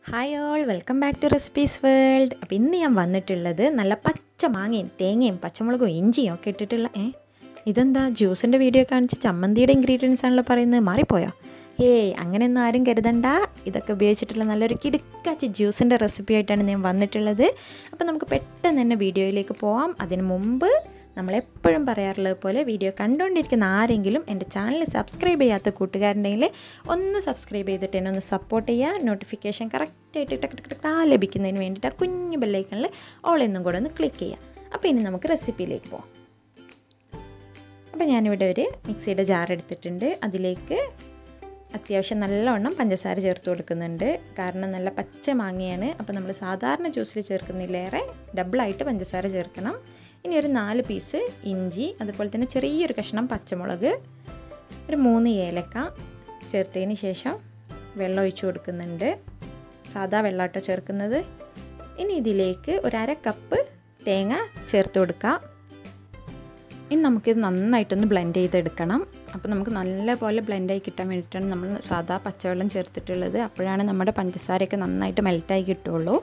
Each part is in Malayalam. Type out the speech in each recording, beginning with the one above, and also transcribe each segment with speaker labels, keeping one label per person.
Speaker 1: hi all welcome back to recipes world അപ്പോൾ ഇന്ന് ഞാൻ വന്നിട്ടുള്ളത് നല്ല പച്ച മാങ്ങയും തേങ്ങയും പച്ചമുളകും ഇഞ്ചിയും ഒക്കെ ഇട്ടിട്ടുള്ള ഏ ഇതെന്താ ജ്യൂസിൻ്റെ വീഡിയോ കാണിച്ച് ചമ്മന്തിയുടെ ഇൻഗ്രീഡിയൻസ് ആണല്ലോ പറയുന്നത് മാറിപ്പോയോ ഏയ് അങ്ങനെയൊന്നും ആരും കരുതണ്ട ഇതൊക്കെ ഉപയോഗിച്ചിട്ടുള്ള നല്ലൊരു കിടുക്കാച്ച ജ്യൂസിൻ്റെ റെസിപ്പി ആയിട്ടാണ് ഞാൻ വന്നിട്ടുള്ളത് അപ്പോൾ നമുക്ക് പെട്ടെന്ന് തന്നെ വീഡിയോയിലേക്ക് പോവാം അതിന് മുമ്പ് നമ്മളെപ്പോഴും പറയാറുള്ളത് പോലെ വീഡിയോ കണ്ടുകൊണ്ടിരിക്കുന്ന ആരെങ്കിലും എൻ്റെ ചാനൽ സബ്സ്ക്രൈബ് ചെയ്യാത്ത കൂട്ടുകാരുണ്ടെങ്കിൽ ഒന്ന് സബ്സ്ക്രൈബ് ചെയ്തിട്ട് എന്നെ ഒന്ന് സപ്പോർട്ട് ചെയ്യുക നോട്ടിഫിക്കേഷൻ കറക്റ്റായിട്ട് ടക്ക് ടക്ക് ടക്കാ ലഭിക്കുന്നതിന് വേണ്ടിയിട്ട് ആ കുഞ്ഞു ബെല്ലൈക്കണിൽ ഓൾ എന്നും കൂടെ ഒന്ന് ക്ലിക്ക് ചെയ്യുക അപ്പോൾ ഇനി നമുക്ക് റെസിപ്പിയിലേക്ക് പോകാം അപ്പോൾ ഞാനിവിടെ ഒരു മിക്സിയുടെ ജാർ എടുത്തിട്ടുണ്ട് അതിലേക്ക് അത്യാവശ്യം നല്ലവണ്ണം പഞ്ചസാര ചേർത്ത് കൊടുക്കുന്നുണ്ട് കാരണം നല്ല പച്ച മാങ്ങയാണ് അപ്പോൾ നമ്മൾ സാധാരണ ജ്യൂസിൽ ചേർക്കുന്നതിലേറെ ഡബിളായിട്ട് പഞ്ചസാര ചേർക്കണം ഇനി ഒരു നാല് പീസ് ഇഞ്ചി അതുപോലെ തന്നെ ചെറിയൊരു കഷ്ണം പച്ചമുളക് ഒരു മൂന്ന് ഏലക്ക ചേർത്തതിന് ശേഷം വെള്ളം ഒഴിച്ച് കൊടുക്കുന്നുണ്ട് സാദാ വെള്ളമാട്ടോ ചേർക്കുന്നത് ഇനി ഇതിലേക്ക് ഒരു അര കപ്പ് തേങ്ങ ചേർത്ത് കൊടുക്കാം ഇനി നമുക്കിത് നന്നായിട്ടൊന്ന് ബ്ലെൻഡ് ചെയ്തെടുക്കണം അപ്പോൾ നമുക്ക് നല്ലപോലെ ബ്ലെൻഡായി കിട്ടാൻ വേണ്ടിയിട്ടാണ് നമ്മൾ സാദാ പച്ചവെള്ളം ചേർത്തിട്ടുള്ളത് അപ്പോഴാണ് നമ്മുടെ പഞ്ചസാരയൊക്കെ നന്നായിട്ട് മെൽറ്റായി കിട്ടുള്ളൂ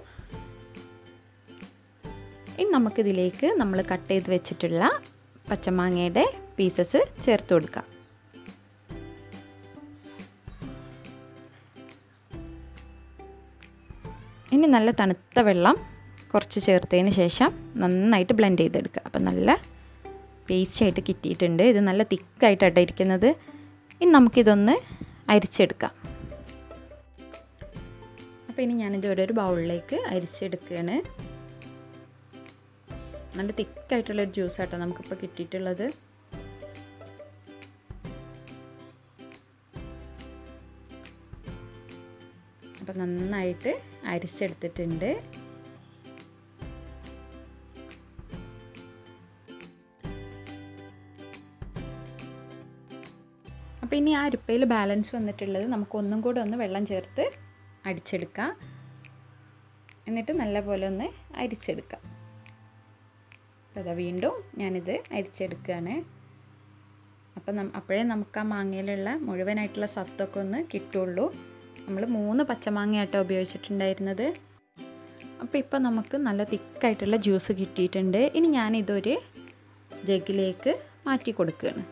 Speaker 1: ഇനി നമുക്കിതിലേക്ക് നമ്മൾ കട്ട് ചെയ്ത് വെച്ചിട്ടുള്ള പച്ചമാങ്ങയുടെ പീസസ് ചേർത്ത് കൊടുക്കാം ഇനി നല്ല തണുത്ത വെള്ളം കുറച്ച് ചേർത്തതിന് ശേഷം നന്നായിട്ട് ബ്ലെൻഡ് ചെയ്തെടുക്കുക അപ്പം നല്ല പേസ്റ്റ് ആയിട്ട് കിട്ടിയിട്ടുണ്ട് ഇത് നല്ല തിക്കായിട്ടാണ് ഇരിക്കുന്നത് ഇനി നമുക്കിതൊന്ന് അരിച്ചെടുക്കാം അപ്പോൾ ഇനി ഞാനിത് ഒരു ബൗളിലേക്ക് അരിച്ചെടുക്കുകയാണ് നല്ല തിക്കായിട്ടുള്ളൊരു ജ്യൂസാട്ടോ നമുക്കിപ്പോൾ കിട്ടിയിട്ടുള്ളത് അപ്പം നന്നായിട്ട് അരിച്ചെടുത്തിട്ടുണ്ട് അപ്പോൾ ഇനി ആ അരിപ്പയിൽ ബാലൻസ് വന്നിട്ടുള്ളത് നമുക്ക് ഒന്നും കൂടെ ഒന്ന് വെള്ളം ചേർത്ത് അടിച്ചെടുക്കാം എന്നിട്ട് നല്ലപോലെ ഒന്ന് അരിച്ചെടുക്കാം അതാ വീണ്ടും ഞാനിത് അരിച്ചെടുക്കുകയാണ് അപ്പം നം അപ്പോഴേ നമുക്ക് ആ മാങ്ങയിലുള്ള മുഴുവനായിട്ടുള്ള സത്തൊക്കെ ഒന്ന് കിട്ടുള്ളൂ നമ്മൾ മൂന്ന് പച്ചമാങ്ങയാട്ടോ ഉപയോഗിച്ചിട്ടുണ്ടായിരുന്നത് അപ്പോൾ ഇപ്പം നമുക്ക് നല്ല തിക്കായിട്ടുള്ള ജ്യൂസ് കിട്ടിയിട്ടുണ്ട് ഇനി ഞാനിതൊരു ജഗ്ഗിലേക്ക് മാറ്റി കൊടുക്കുകയാണ്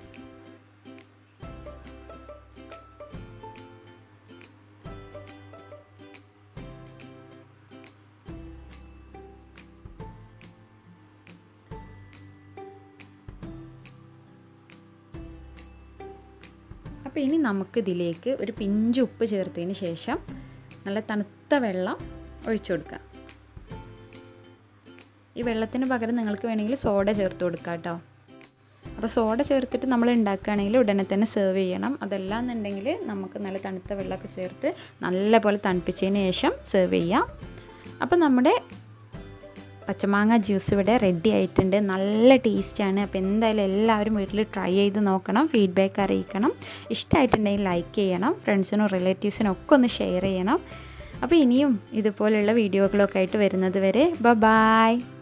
Speaker 1: അപ്പോൾ ഇനി നമുക്കിതിലേക്ക് ഒരു പിഞ്ച് ഉപ്പ് ചേർത്തതിന് ശേഷം നല്ല തണുത്ത വെള്ളം ഒഴിച്ചു കൊടുക്കുക ഈ വെള്ളത്തിന് പകരം നിങ്ങൾക്ക് വേണമെങ്കിൽ സോഡ ചേർത്ത് കൊടുക്കുക കേട്ടോ അപ്പോൾ സോഡ ചേർത്തിട്ട് നമ്മൾ ഉണ്ടാക്കുകയാണെങ്കിൽ ഉടനെ തന്നെ സെർവ് ചെയ്യണം അതല്ല എന്നുണ്ടെങ്കിൽ നമുക്ക് നല്ല തണുത്ത വെള്ളമൊക്കെ ചേർത്ത് നല്ലപോലെ തണുപ്പിച്ചതിന് ശേഷം സെർവ് ചെയ്യാം അപ്പോൾ നമ്മുടെ പച്ചമാങ്ങ ജ്യൂസ് ഇവിടെ റെഡി ആയിട്ടുണ്ട് നല്ല ടേസ്റ്റാണ് അപ്പോൾ എന്തായാലും എല്ലാവരും വീട്ടിൽ ട്രൈ ചെയ്ത് നോക്കണം ഫീഡ്ബാക്ക് അറിയിക്കണം ഇഷ്ടമായിട്ടുണ്ടെങ്കിൽ ലൈക്ക് ചെയ്യണം ഫ്രണ്ട്സിനും റിലേറ്റീവ്സിനും ഒക്കെ ഒന്ന് ഷെയർ ചെയ്യണം അപ്പോൾ ഇനിയും ഇതുപോലുള്ള വീഡിയോകളൊക്കെ ആയിട്ട് വരുന്നത് വരെ ബ ബായ്